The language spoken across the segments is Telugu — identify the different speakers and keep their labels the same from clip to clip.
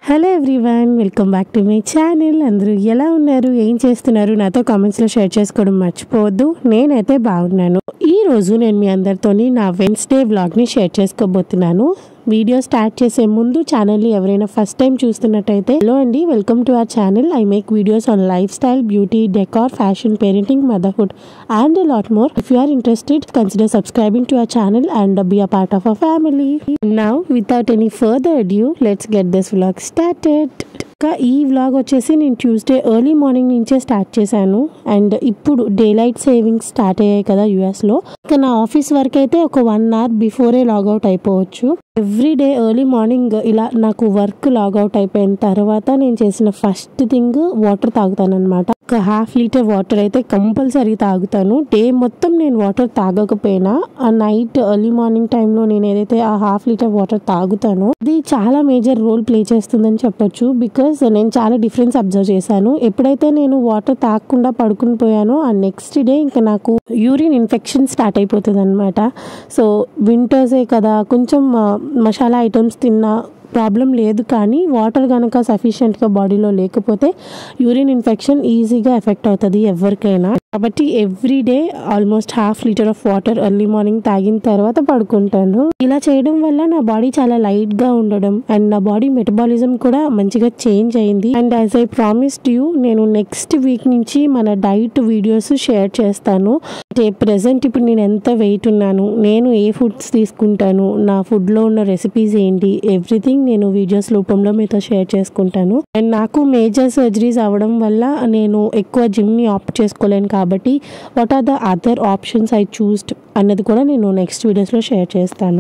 Speaker 1: hello everyone welcome back to my channel అందరూ ఎలా ఉన్నారు ఏం చేస్తున్నారు నాతో కామెంట్స్లో షేర్ చేసుకోవడం మర్చిపోవద్దు నేనైతే బాగున్నాను ఈ రోజు నేను మీ అందరితోని నా వెన్స్డే వ్లాగ్ని షేర్ చేసుకోబోతున్నాను వీడియో స్టార్ట్ చేసే ముందు ఛానల్ని ఎవరైనా ఫస్ట్ టైం చూస్తున్నట్టయితే హలో అండి welcome to our channel I make videos on lifestyle beauty decor fashion parenting motherhood and lot more if you are interested consider subscribing to our channel and be a part of a family now without any further due let's get this vlog started ఇంకా ఈ వ్లాగ్ వచ్చేసి నేను ట్యూస్డే ఎర్లీ మార్నింగ్ నుంచే స్టార్ట్ చేశాను అండ్ ఇప్పుడు డే లైట్ సేవింగ్స్ స్టార్ట్ అయ్యాయి కదా యుఎస్లో ఇంకా నా ఆఫీస్ వర్క్ అయితే ఒక వన్ అవర్ బిఫోరే లాగౌట్ అయిపోవచ్చు ఎవ్రీ డే ఎర్లీ మార్నింగ్ ఇలా నాకు వర్క్ లాగౌట్ అయిపోయిన తర్వాత నేను చేసిన ఫస్ట్ థింగ్ వాటర్ తాగుతాను అనమాట ఒక హాఫ్ లీటర్ వాటర్ అయితే కంపల్సరీ తాగుతాను డే మొత్తం నేను వాటర్ తాగకపోయినా ఆ నైట్ ఎర్లీ మార్నింగ్ టైంలో నేను ఏదైతే ఆ హాఫ్ లీటర్ వాటర్ తాగుతానో అది చాలా మేజర్ రోల్ ప్లే చేస్తుందని చెప్పొచ్చు బికాస్ నేను చాలా డిఫరెన్స్ అబ్జర్వ్ చేశాను ఎప్పుడైతే నేను వాటర్ తాగకుండా పడుకుని పోయానో ఆ నెక్స్ట్ డే ఇంకా నాకు యూరిన్ ఇన్ఫెక్షన్ స్టార్ట్ అయిపోతుంది అనమాట సో వింటర్సే కదా కొంచెం ఆ, మసాలా ఐటమ్స్ తిన్నా ప్రాబ్లం లేదు కానీ వాటర్ కనుక సఫిషియెంట్గా బాడీలో లేకపోతే యూరిన్ ఇన్ఫెక్షన్ ఈజీగా ఎఫెక్ట్ అవుతుంది ఎవరికైనా కాబట్టి every day almost half litre of water early morning తాగిన తర్వాత పడుకుంటాను ఇలా చేయడం వల్ల నా బాడీ చాలా లైట్ గా ఉండడం అండ్ నా బాడీ మెటబాలిజం కూడా మంచిగా చేంజ్ అయింది and as I promised you నేను నెక్స్ట్ వీక్ నుంచి మన డైట్ వీడియోస్ షేర్ చేస్తాను అంటే ప్రెసెంట్ ఇప్పుడు నేను ఎంత వెయిట్ ఉన్నాను నేను ఏ ఫుడ్స్ తీసుకుంటాను నా ఫుడ్ లో ఉన్న రెసిపీస్ ఏంటి ఎవ్రీథింగ్ నేను వీడియోస్ రూపంలో మీతో షేర్ చేసుకుంటాను అండ్ నాకు మేజర్ సర్జరీస్ అవ్వడం వల్ల నేను ఎక్కువ జిమ్ ని ఆప్ట్ చేసుకోలేను కాబట్టి what are the other options I choosed అన్నది కూడా నేను నెక్స్ట్ వీడియోస్ లో షేర్ చేస్తాను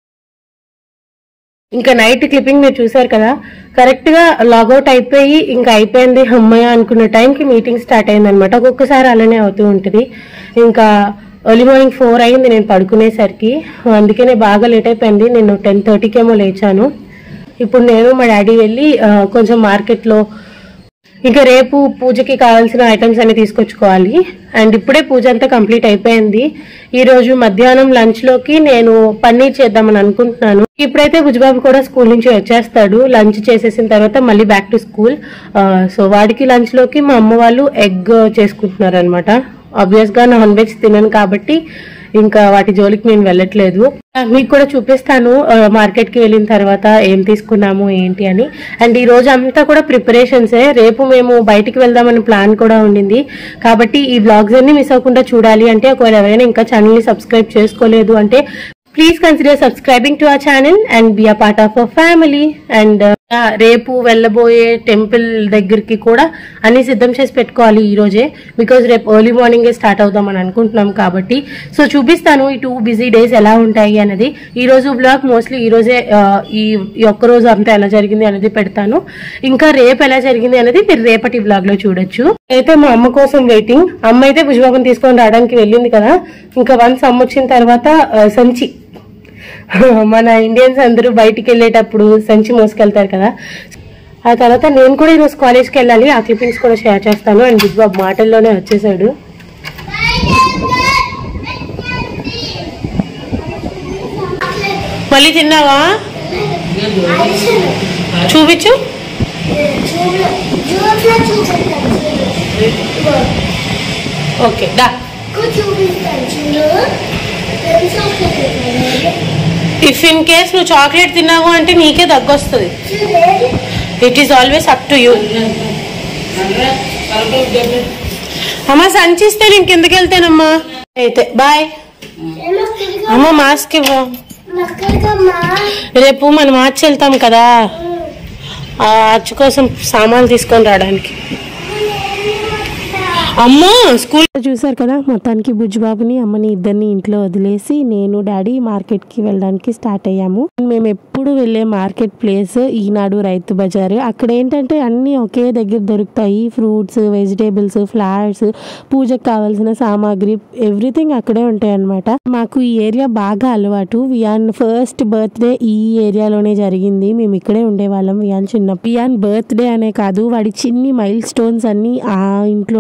Speaker 1: ఇంకా నైట్ క్లిప్పింగ్ మీరు చూసారు కదా కరెక్ట్ గా లాగౌట్ అయిపోయి ఇంకా అయిపోయింది అమ్మయ్య అనుకున్న టైంకి మీటింగ్ స్టార్ట్ అయింది అనమాట ఒక్కొక్కసారి అలానే అవుతూ ఉంటుంది ఇంకా ఎర్లీ మార్నింగ్ ఫోర్ అయింది నేను పడుకునేసరికి అందుకనే బాగా లేట్ అయిపోయింది నేను టెన్ థర్టీకి ఏమో లేచాను ఇప్పుడు నేను మా డాడీ వెళ్ళి ఆ, కొంచెం మార్కెట్లో ఇంకా రేపు పూజకి కావాల్సిన ఐటమ్స్ అన్ని తీసుకొచ్చుకోవాలి అండ్ ఇప్పుడే పూజ అంతా కంప్లీట్ అయిపోయింది ఈ రోజు మధ్యాహ్నం లంచ్ లోకి నేను పన్నీర్ చేద్దామని అనుకుంటున్నాను ఇప్పుడైతే బుజ్బాబు కూడా స్కూల్ నుంచి వచ్చేస్తాడు లంచ్ చేసేసిన తర్వాత మళ్ళీ బ్యాక్ టు స్కూల్ సో వాడికి లంచ్ లోకి మా అమ్మ వాళ్ళు ఎగ్ చేసుకుంటున్నారు అనమాట ఆబ్వియస్ గా నాన్ వెజ్ తినను కాబట్టి ఇంకా వాటి జోలికి నేను వెళ్ళట్లేదు ఆ, మీకు కూడా చూపిస్తాను మార్కెట్ కి వెళ్ళిన తర్వాత ఏం తీసుకున్నాము ఏంటి అని అండ్ ఈ రోజు అంతా కూడా ప్రిపరేషన్సే రేపు మేము బయటికి వెళ్దామని ప్లాన్ కూడా ఉండింది కాబట్టి ఈ బ్లాగ్స్ అన్ని మిస్ అవ్వకుండా చూడాలి అంటే ఒకవేళ ఎవరైనా ఇంకా ఛానల్ ని సబ్స్క్రైబ్ చేసుకోలేదు అంటే please consider subscribing to our channel and be a part of our family and రేపు వెళ్ళబోయే టెంపుల్ దగ్గరికి కూడా అన్ని సిద్ధం చేసి పెట్టుకోవాలి ఈ రోజే బికాజ్ రేపు ఎర్లీ మార్నింగే స్టార్ట్ అవుదామని అనుకుంటున్నాం కాబట్టి సో చూపిస్తాను ఈ టూ బిజీ డేస్ ఎలా ఉంటాయి అనేది ఈ రోజు బ్లాగ్ మోస్ట్లీ ఈ రోజే ఆ, ఈ ఈ ఒక్క రోజు అంతా ఎలా జరిగింది అనేది పెడతాను ఇంకా రేపు ఎలా జరిగింది అనేది మీరు రేపటి బ్లాగ్ లో చూడొచ్చు అయితే మా అమ్మ కోసం వెయిటింగ్ అమ్మ అయితే భుజబాబుని తీసుకొని రావడానికి వెళ్ళింది కదా ఇంకా వన్స్ అమ్మ వచ్చిన తర్వాత ఆ, సంచి మన ఇండియన్స్ అందరూ బయటికి వెళ్ళేటప్పుడు సంచి మోసుకెళ్తారు కదా ఆ తర్వాత నేను కూడా ఈరోజు కాలేజ్కి వెళ్ళాలి ఆ క్లిప్పింగ్స్ కూడా షేర్ చేస్తాను అండ్ బిగ్ బాబు మాటల్లోనే వచ్చేసాడు మళ్ళీ తిన్నావా చూపించు ఓకే డా ఇఫ్ ఇన్ కేస్ నువ్వు చాక్లెట్ తిన్నావు అంటే నీకే దగ్గొస్తుంది it is always up to you అమ్మ సంచిస్తే నేను కిందకి వెళ్తానమ్మా అయితే బాయ్ అమ్మ మాస్క్ ఇవ్వ రేపు మనం మార్చి వెళ్తాం కదా ఆ ఆర్చ్ కోసం సామాన్లు తీసుకొని రావడానికి అమ్మో స్కూల్ చూసారు కదా మొత్తానికి బుజ్జిబాబుని అమ్మని ఇద్దరిని ఇంట్లో వదిలేసి నేను డాడీ మార్కెట్ కి వెళ్ళడానికి స్టార్ట్ అయ్యాము మేము ఎప్పుడు వెళ్ళే మార్కెట్ ప్లేస్ ఈనాడు రైతు బజార్ అక్కడ ఏంటంటే అన్ని ఒకే దగ్గర దొరుకుతాయి ఫ్రూట్స్ వెజిటేబుల్స్ ఫ్లవర్స్ పూజకు కావాల్సిన సామాగ్రి ఎవ్రీథింగ్ అక్కడే ఉంటాయి అన్నమాట మాకు ఈ ఏరియా బాగా అలవాటు వియాన్ ఫస్ట్ బర్త్డే ఈ ఏరియాలోనే జరిగింది మేము ఇక్కడే ఉండేవాళ్ళం వియాన్ చిన్న వియాన్ బర్త్డే అనే కాదు వాడి చిన్ని మైల్ స్టోన్స్ అన్ని ఆ ఇంట్లోనే జరిగాయి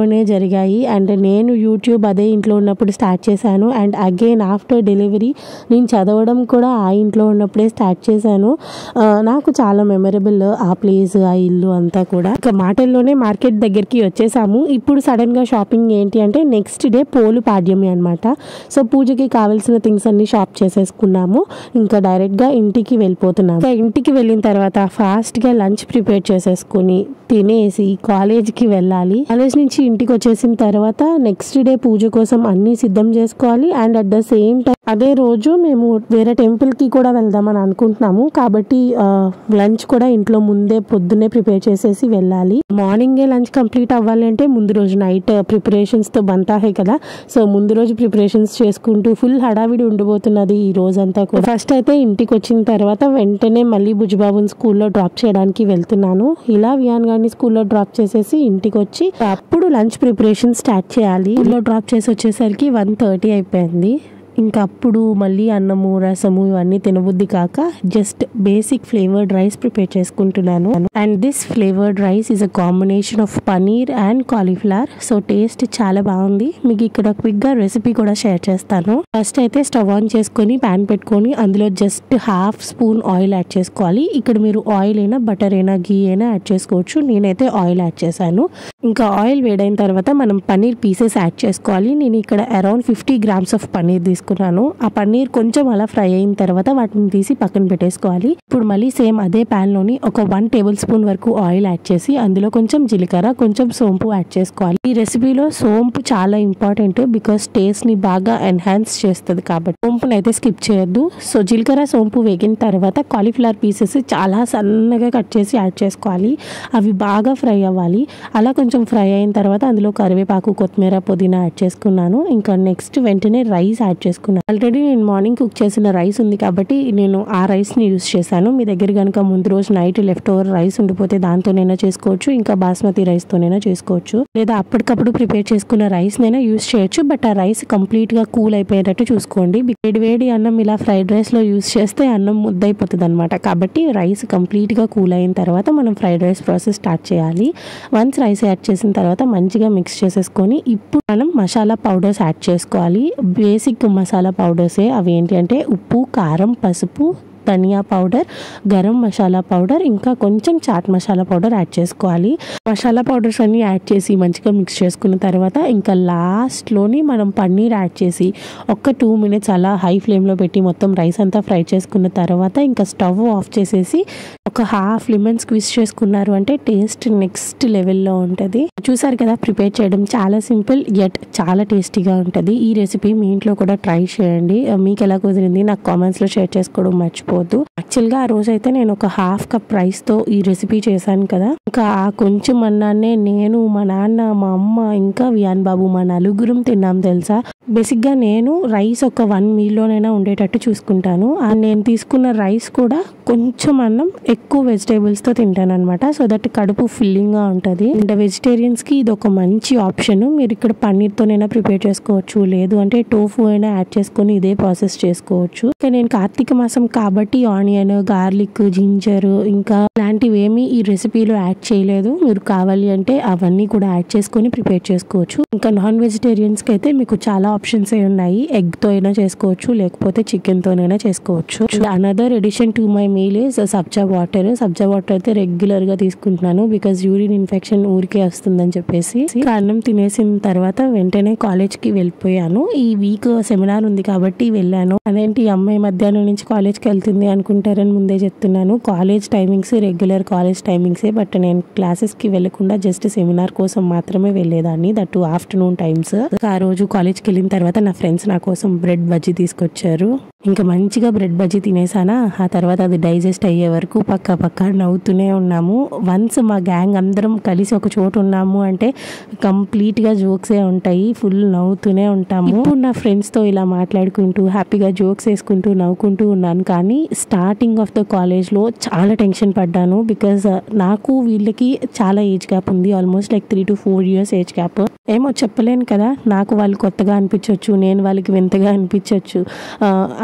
Speaker 1: జరిగాయి అండ్ నేను యూట్యూబ్ అదే ఇంట్లో ఉన్నప్పుడు స్టార్ట్ చేశాను అండ్ అగైన్ ఆఫ్టర్ డెలివరీ నేను చదవడం కూడా ఆ ఇంట్లో ఉన్నప్పుడే స్టార్ట్ చేశాను ఆ, నాకు చాలా మెమరబుల్ ఆ ప్లేస్ ఆ ఇల్లు అంతా కూడా ఇక మాటల్లోనే మార్కెట్ దగ్గరికి వచ్చేసాము ఇప్పుడు సడన్గా షాపింగ్ ఏంటి అంటే నెక్స్ట్ డే పోలు పాడ్యమి అనమాట సో పూజకి కావాల్సిన థింగ్స్ అన్ని షాప్ చేసేసుకున్నాము ఇంకా డైరెక్ట్గా ఇంటికి వెళ్ళిపోతున్నాము ఇంకా ఇంటికి వెళ్ళిన తర్వాత ఫాస్ట్గా లంచ్ ప్రిపేర్ చేసేసుకుని తినేసి కాలేజ్కి వెళ్ళాలి కాలేజ్ నుంచి ఇంటికి వచ్చేసిన తర్వాత నెక్స్ట్ డే పూజ కోసం అన్ని సిద్ధం చేసుకోవాలి and at the same time అదే రోజు మేము వేరే టెంపుల్ కి కూడా వెళ్దామని అనుకుంటున్నాము కాబట్టి లంచ్ కూడా ఇంట్లో ముందే పొద్దున్నే ప్రిపేర్ చేసేసి వెళ్ళాలి మార్నింగే లంచ్ కంప్లీట్ అవ్వాలి అంటే ముందు రోజు నైట్ ప్రిపరేషన్స్ తో బంతాహే కదా సో ముందు రోజు ప్రిపరేషన్స్ చేసుకుంటూ ఫుల్ హడావిడి ఉండిపోతున్నది ఈ రోజంతా కూడా ఫస్ట్ అయితే ఇంటికి వచ్చిన తర్వాత వెంటనే మళ్ళీ బుజ్జిబాబుని స్కూల్లో డ్రాప్ చేయడానికి వెళ్తున్నాను ఇలా వియాన్ గారిని స్కూల్లో డ్రాప్ చేసేసి ఇంటికి వచ్చి అప్పుడు లంచ్ ప్రిపరేషన్ స్టార్ట్ చేయాలి స్కూల్లో డ్రాప్ చేసి వచ్చేసరికి వన్ థర్టీ అయిపోయింది ఇంకా అప్పుడు మళ్ళీ అన్నము రసము ఇవన్నీ తినబుద్ధి కాక just basic flavoured rice prepare చేసుకుంటున్నాను and this flavoured rice is a combination of paneer and cauliflower so taste చాలా బాగుంది మీకు ఇక్కడ క్విక్ గా రెసిపీ కూడా షేర్ చేస్తాను ఫస్ట్ అయితే స్టవ్ ఆన్ చేసుకొని ప్యాన్ పెట్టుకొని అందులో just half spoon oil add చేసుకోవాలి ఇక్కడ మీరు ఆయిల్ అయినా బటర్ అయినా గీ అయినా యాడ్ చేసుకోవచ్చు నేనైతే ఆయిల్ యాడ్ చేశాను ఇంకా ఆయిల్ వేడైన తర్వాత మనం పనీర్ పీసెస్ యాడ్ చేసుకోవాలి నేను ఇక్కడ around fifty grams of paneer తీసుకున్నాను ఆ పన్నీర్ కొంచెం అలా ఫ్రై అయిన తర్వాత వాటిని తీసి పక్కన పెట్టేసుకోవాలి ఇప్పుడు మళ్ళీ సేమ్ అదే pan లోని ఒక వన్ టేబుల్ స్పూన్ వరకు ఆయిల్ యాడ్ చేసి అందులో కొంచెం జీలకర్ర కొంచెం సోంపు యాడ్ చేసుకోవాలి ఈ రెసిపీలో సోంపు చాలా ఇంపార్టెంట్ బికాస్ టేస్ట్ ని బాగా ఎన్హాన్స్ చేస్తుంది కాబట్టి సోంపుని అయితే స్కిప్ చేయొద్దు సో జీలకర్ర సోంపు వేగిన తర్వాత కాలీఫ్లవర్ పీసెస్ చాలా సన్నగా కట్ చేసి యాడ్ చేసుకోవాలి అవి బాగా ఫ్రై అవ్వాలి అలా కొంచెం ఫ్రై అయిన తర్వాత అందులో కరివేపాకు కొత్తిమీర పుదీనా యాడ్ చేసుకున్నాను ఇంకా నెక్స్ట్ వెంటనే రైస్ యాడ్ చేసుకున్నాను ఆల్రెడీ నేను మార్నింగ్ కుక్ చేసిన రైస్ ఉంది కాబట్టి నేను ఆ రైస్ ని యూస్ చేశాను మీ దగ్గర కనుక ముందు రోజు నైట్ లెఫ్ట్ ఓవర్ రైస్ ఉండిపోతే దాంతోనైనా చేసుకోవచ్చు ఇంకా బాస్మతి రైస్ తోనైనా చేసుకోవచ్చు లేదా అప్పటికప్పుడు ప్రిపేర్ చేసుకున్న రైస్ నైనా యూస్ చేయొచ్చు బట్ ఆ రైస్ కంప్లీట్ గా కూల్ అయిపోయేటట్టు చూసుకోండి వేడి వేడి అన్నం ఇలా ఫ్రైడ్ రైస్ లో యూస్ చేస్తే అన్నం ముద్దయిపోతుంది అనమాట కాబట్టి రైస్ కంప్లీట్ గా కూల్ అయిన తర్వాత మనం ఫ్రైడ్ రైస్ ప్రాసెస్ స్టార్ట్ చేయాలి వన్స్ రైస్ యాడ్ చేసిన తర్వాత మంచిగా మిక్స్ చేసేసుకొని ఇప్పుడు మనం మసాలా పౌడర్స్ యాడ్ చేసుకోవాలి బేసిక్ మసాలా పౌడర్సే అవి ఏంటి అంటే ఉప్పు కారం పసుపు ధనియా పౌడర్ గరం మసాలా పౌడర్ ఇంకా కొంచెం చాట్ మసాలా పౌడర్ యాడ్ చేసుకోవాలి మసాలా పౌడర్స్ అన్ని యాడ్ చేసి మంచిగా మిక్స్ చేసుకున్న తర్వాత ఇంకా లాస్ట్లోని మనం పన్నీర్ యాడ్ చేసి ఒక్క టూ మినిట్స్ అలా హై ఫ్లేమ్లో పెట్టి మొత్తం రైస్ అంతా ఫ్రై చేసుకున్న తర్వాత ఇంకా స్టవ్ ఆఫ్ చేసేసి ఒక హాఫ్ లెమన్ స్క్విజ్ చేసుకున్నారు అంటే టేస్ట్ నెక్స్ట్ లెవెల్లో ఉంటుంది చూసారు కదా ప్రిపేర్ చేయడం చాలా సింపుల్ యట్ చాలా టేస్టీగా ఉంటుంది ఈ రెసిపీ మీ ఇంట్లో కూడా ట్రై చేయండి మీకు ఎలా కుదిరింది నాకు కామెంట్స్లో షేర్ చేసుకోవడం మర్చిపోవద్దు యాక్చువల్గా ఆ రోజు అయితే నేను ఒక హాఫ్ కప్ రైస్తో ఈ రెసిపీ చేశాను కదా ఇంకా ఆ కొంచెం అన్నానే నేను మా నాన్న మా అమ్మ ఇంకా వియాన్ బాబు మా నలుగురం తిన్నాం తెలుసా బేసిక్గా నేను రైస్ ఒక వన్ మీల్లోనైనా ఉండేటట్టు చూసుకుంటాను ఆ నేను తీసుకున్న రైస్ కూడా కొంచెం అన్నం ఎక్కువ వెజిటేబుల్స్తో తింటాను అనమాట సో దట్ కడుపు ఫిల్లింగ్గా ఉంటుంది అండ్ వెజిటేరియన్స్కి ఇది ఒక మంచి ఆప్షన్ మీరు ఇక్కడ పన్నీర్తోనైనా ప్రిపేర్ చేసుకోవచ్చు లేదు అంటే టోఫు అయినా యాడ్ చేసుకొని ఇదే ప్రాసెస్ చేసుకోవచ్చు ఇంకా నేను కార్తీక మాసం కాబట్టి ఆనియన్ గార్లిక్ జింజర్ ఇంకా ఇలాంటివి ఏమి ఈ రెసిపీలో యాడ్ చేయలేదు మీరు కావాలి అంటే అవన్నీ కూడా యాడ్ చేసుకొని ప్రిపేర్ చేసుకోవచ్చు ఇంకా నాన్ వెజిటేరియన్స్కి అయితే మీకు చాలా ఆప్షన్స్ ఏ ఉన్నాయి ఎగ్ తో అయినా చేసుకోవచ్చు లేకపోతే చికెన్ తోనైనా చేసుకోవచ్చు another addition to my meal is సబ్జా వాటర్ సబ్జా వాటర్ అయితే రెగ్యులర్ గా తీసుకుంటున్నాను బికాస్ యూరిన్ ఇన్ఫెక్షన్ ఊరికే వస్తుందని చెప్పేసి ఇంకా అన్నం తినేసిన తర్వాత వెంటనే కాలేజ్ కి వెళ్ళిపోయాను ఈ వీక్ సెమినార్ ఉంది కాబట్టి వెళ్ళాను అదేంటి ఈ అమ్మాయి మధ్యాహ్నం నుంచి కాలేజ్ కి వెళ్తుంది అనుకుంటారని ముందే చెప్తున్నాను కాలేజ్ టైమింగ్స్ రెగ్యులర్ కాలేజ్ టైమింగ్సే బట్ నేను క్లాసెస్ కి వెళ్ళకుండా జస్ట్ సెమినార్ కోసం మాత్రమే వెళ్ళేదాన్ని దట్ ఆఫ్టర్నూన్ టైమ్స్ ఆ రోజు కాలేజ్కి వెళ్ళిన తర్వాత నా ఫ్రెండ్స్ నా కోసం బ్రెడ్ బజ్జీ తీసుకొచ్చారు ఇంకా మంచిగా బ్రెడ్ బజ్జీ తినేసానా ఆ తర్వాత అది డైజెస్ట్ అయ్యే వరకు పక్క పక్క నవ్వుతూనే ఉన్నాము వన్స్ మా గ్యాంగ్ అందరం కలిసి ఒక చోటు ఉన్నాము అంటే కంప్లీట్ గా జోక్సే ఉంటాయి ఫుల్ నవ్వుతూనే ఉంటాము ఇప్పుడు నా ఫ్రెండ్స్ తో ఇలా మాట్లాడుకుంటూ హ్యాపీగా జోక్స్ వేసుకుంటూ నవ్వుకుంటూ ఉన్నాను కానీ స్టార్టింగ్ ఆఫ్ ద కాలేజ్ లో చాలా టెన్షన్ పడ్డాను బికాజ్ నాకు వీళ్ళకి చాలా ఏజ్ గ్యాప్ ఉంది almost like three to four years age gap ఏమో చెప్పలేను కదా నాకు వాళ్ళు కొత్తగా అనిపించవచ్చు నేను వాళ్ళకి వింతగా అనిపించవచ్చు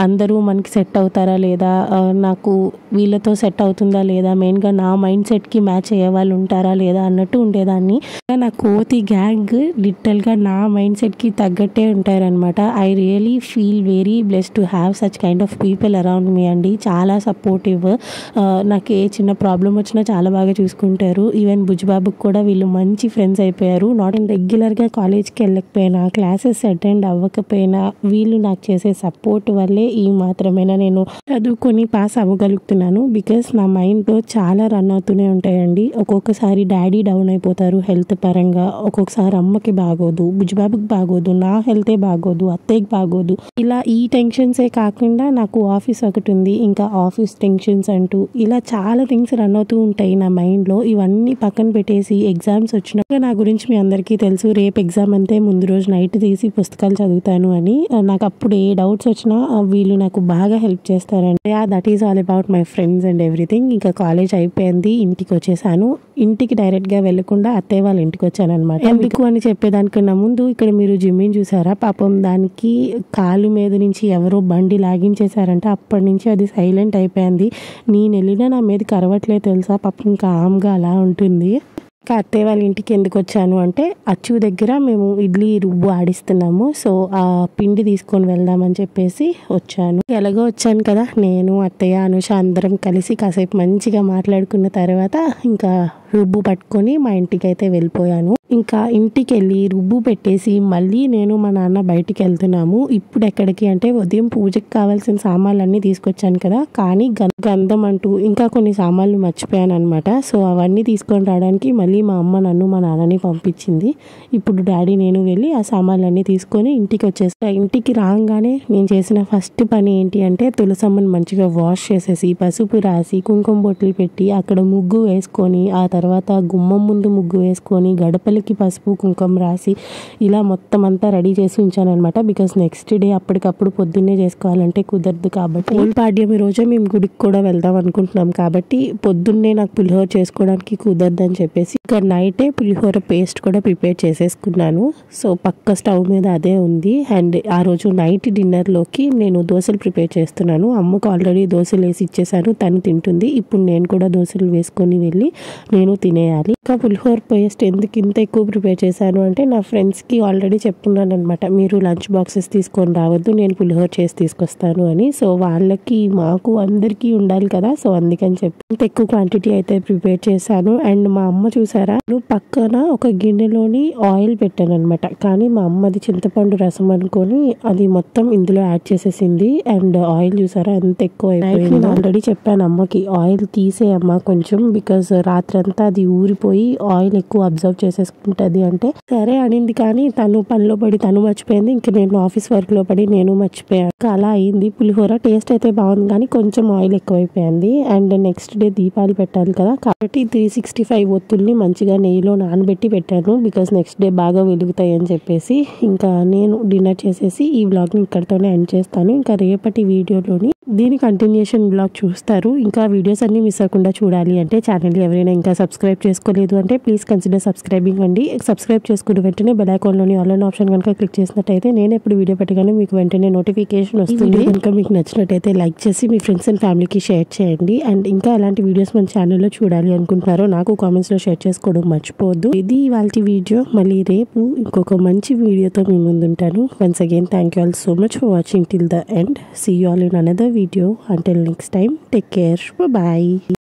Speaker 1: అందరూ మనకి సెట్ అవుతారా లేదా ఆ, నాకు వీళ్ళతో సెట్ అవుతుందా లేదా మెయిన్గా నా మైండ్ సెట్కి మ్యాచ్ అయ్యే వాళ్ళు ఉంటారా లేదా అన్నట్టు ఉండేదాన్ని నా కోతి గ్యాంగ్ లిటల్గా నా మైండ్ సెట్కి తగ్గట్టే ఉంటారనమాట I really feel very bless to have such kind of people around me అండి చాలా సపోర్టివ్ నాకు ఏ చిన్న ప్రాబ్లం వచ్చినా చాలా బాగా చూసుకుంటారు ఈవెన్ బుజ్బాబుకి కూడా వీళ్ళు మంచి ఫ్రెండ్స్ అయిపోయారు నాట్ అండ్ రెగ్యులర్గా కాలేజ్కి వెళ్ళకపోయినా క్లాసెస్ అటెండ్ అవ్వకపోయినా వీళ్ళు నాకు చేసే సపోర్ట్ వల్లే ఈ మాత్రమేనా నేను చదువుకొని పాస్ అవ్వగలుగుతున్నాను బికాస్ నా మైండ్లో చాలా రన్ అవుతూనే ఉంటాయండి ఒక్కొక్కసారి డాడీ డౌన్ అయిపోతారు హెల్త్ పరంగా ఒక్కొక్కసారి అమ్మకి బాగోదు బుజ్బాబుకి బాగోదు నా హెల్తే బాగోదు అత్తయ్యకి బాగోదు ఇలా ఈ టెన్షన్సే కాకుండా నాకు ఆఫీస్ ఒకటి ఉంది ఇంకా ఆఫీస్ టెన్షన్స్ అంటూ ఇలా చాలా థింగ్స్ రన్ అవుతూ ఉంటాయి నా మైండ్లో ఇవన్నీ పక్కన పెట్టేసి ఎగ్జామ్స్ వచ్చినాక నా గురించి మీ అందరికీ తెలుసు రేపు ఎగ్జామ్ అంతే ముందు రోజు నైట్ తీసి పుస్తకాలు చదువుతాను అని ఆ, నాకు అప్పుడు ఏ డౌట్స్ వచ్చినా ఆ, వీళ్ళు నాకు బాగా హెల్ప్ చేస్తారండి that is all about my friends and everything ఇంకా కాలేజ్ అయిపోయింది ఇంటికి వచ్చేసాను ఇంటికి డైరెక్ట్గా వెళ్ళకుండా అత్తయ్య వాళ్ళ ఇంటికి వచ్చాను అనమాట ఎందుకు అని చెప్పేదానికన్నా ముందు ఇక్కడ మీరు జిమ్మిని చూసారా పాపం దానికి కాలు మీద నుంచి ఎవరో బండి లాగించేశారంటే అప్పటి నుంచి అది సైలెంట్ అయిపోయింది నేను వెళ్ళినా నా మీద కరవట్లేదు తెలుసా పాపం కామ్గా అలా ఉంటుంది ఇంకా అత్తయ్య వాళ్ళ ఇంటికి ఎందుకు వచ్చాను అంటే అచ్చు దగ్గర మేము ఇడ్లీ రుబ్బు ఆడిస్తున్నాము సో ఆ పిండి తీసుకొని వెళ్దామని చెప్పేసి వచ్చాను ఎలాగో వచ్చాను కదా నేను అత్తయ్య అనుష అందరం కలిసి కాసేపు మంచిగా మాట్లాడుకున్న తర్వాత ఇంకా రుబ్బు పట్టుకొని మా ఇంటికి అయితే వెళ్ళిపోయాను ఇంకా ఇంటికి వెళ్ళి రుబ్బు పెట్టేసి మళ్ళీ నేను మా నాన్న బయటికి వెళ్తున్నాము ఇప్పుడు ఎక్కడికి అంటే ఉదయం పూజకి కావాల్సిన సామాన్లన్నీ తీసుకొచ్చాను కదా కానీ గం- గంధం అంటూ ఇంకా కొన్ని సామాన్లు మర్చిపోయాను అనమాట సో అవన్నీ తీసుకొని రావడానికి మళ్ళీ మా అమ్మ నన్ను మా నాన్నని పంపించింది ఇప్పుడు డాడీ నేను వెళ్ళి ఆ సామాన్లన్నీ తీసుకొని ఇంటికి వచ్చేస్తా ఇంటికి రాగానే నేను చేసిన ఫస్ట్ పని ఏంటి అంటే తులసమ్మని మంచిగా వాష్ చేసేసి పసుపు రాసి కుంకుమ బొట్లు పెట్టి అక్కడ ముగ్గు వేసుకొని ఆ తర్వాత గుమ్మం ముందు ముగ్గు వేసుకొని గడపలకి పసుపు కుంకుమ రాసి ఇలా మొత్తం అంతా రెడీ చేసి ఉంచాను అనమాట బికాస్ నెక్స్ట్ డే అప్పటికప్పుడు పొద్దున్నే చేసుకోవాలంటే కుదరదు కాబట్టి పోల్ పాడ్యమి రోజే మేము గుడికి కూడా వెళ్దాం అనుకుంటున్నాం కాబట్టి పొద్దున్నే నాకు పులిహోర చేసుకోవడానికి కుదరదని చెప్పేసి ఇక నైటే పులిహోర పేస్ట్ కూడా ప్రిపేర్ చేసేసుకున్నాను సో పక్క స్టవ్ మీద అదే ఉంది అండ్ ఆ రోజు నైట్ డిన్నర్లోకి నేను దోశలు ప్రిపేర్ చేస్తున్నాను అమ్మకు ఆల్రెడీ దోశలు వేసి ఇచ్చేసాను తను తింటుంది ఇప్పుడు నేను కూడా దోశలు వేసుకొని వెళ్ళి నేను తినేయాలి ఇంకా పులిహోర పేస్ట్ ఎందుకు ఇంత ఎక్కువ ప్రిపేర్ చేశాను అంటే నా ఫ్రెండ్స్కి ఆల్రెడీ చెప్తున్నాను అనమాట మీరు లంచ్ బాక్సెస్ తీసుకొని రావద్దు నేను పులిహోర చేసి తీసుకొస్తాను అని సో వాళ్ళకి మాకు అందరికీ ఉండాలి కదా సో అందుకని చెప్పి ఇంత ఎక్కువ క్వాంటిటీ అయితే ప్రిపేర్ చేశాను అండ్ మా అమ్మ చూసారా నేను పక్కన ఒక గిన్నెలోని ఆయిల్ పెట్టాను అనమాట కానీ మా అమ్మ అది చింతపండు రసం అనుకొని అది మొత్తం ఇందులో యాడ్ చేసేసింది అండ్ ఆయిల్ చూసారా ఎంత ఎక్కువ అయిపోయింది ఆల్రెడీ చెప్పాను అమ్మకి ఆయిల్ తీసేయమ్మ కొంచెం బికాస్ రాత్రంతా అది ఊరిపోయి ఆయిల్ ఎక్కువ అబ్జర్వ్ చేసేసుకుంటది అంటే సరే అనింది కానీ తను పనిలో పడి తను మర్చిపోయింది ఇంక నేను ఆఫీస్ వర్క్ లో పడి నేను మర్చిపోయాను ఇంకా అలా అయింది పులిహోర టేస్ట్ అయితే బాగుంది కానీ కొంచెం ఆయిల్ ఎక్కువైపోయింది అండ్ నెక్స్ట్ డే దీపాలు పెట్టాలి కదా కాబట్టి త్రీ సిక్స్టీ ఫైవ్ ఒత్తుల్ని మంచిగా నెయ్యిలో నానబెట్టి పెట్టాను బికాస్ నెక్స్ట్ డే బాగా వెలుగుతాయి అని చెప్పేసి ఇంకా నేను డిన్నర్ చేసేసి ఈ వ్లాగ్ని ఇక్కడితోనే ఎండ్ చేస్తాను ఇంకా రేపటి వీడియోలోని దీని కంటిన్యూషన్ బ్లాగ్ చూస్తారు ఇంకా వీడియోస్ అన్ని మిస్ అవ్వకుండా చూడాలి అంటే ఛానల్ ఎవరైనా ఇంకా సబ్స్క్రైబ్ చేసుకోలేదు అంటే ప్లీజ్ కన్సిడర్ సబ్స్క్రైబింగ్ అండి సబ్స్క్రైబ్ చేసుకున్న వెంటనే బెల్ ఐకాన్లోని ఆన్లైన్ ఆప్షన్ కనుక క్లిక్ చేసినట్టయితే నేను ఎప్పుడు వీడియో పెట్టగానే మీకు వెంటనే నోటిఫికేషన్ వస్తుంది కనుక మీకు నచ్చినట్టయితే లైక్ చేసి మీ ఫ్రెండ్స్ అండ్ ఫ్యామిలీకి షేర్ చేయండి అండ్ ఇంకా ఎలాంటి వీడియోస్ మన ఛానల్లో చూడాలి అనుకుంటున్నారో నాకు కామెంట్స్లో షేర్ చేసుకోవడం మర్చిపోవద్దు ఇది ఇవాళ వీడియో మళ్ళీ రేపు ఇంకొక మంచి వీడియోతో మీ ముందుంటాను once again thank you all so much for watching till the end see you all in another video until next time take care bye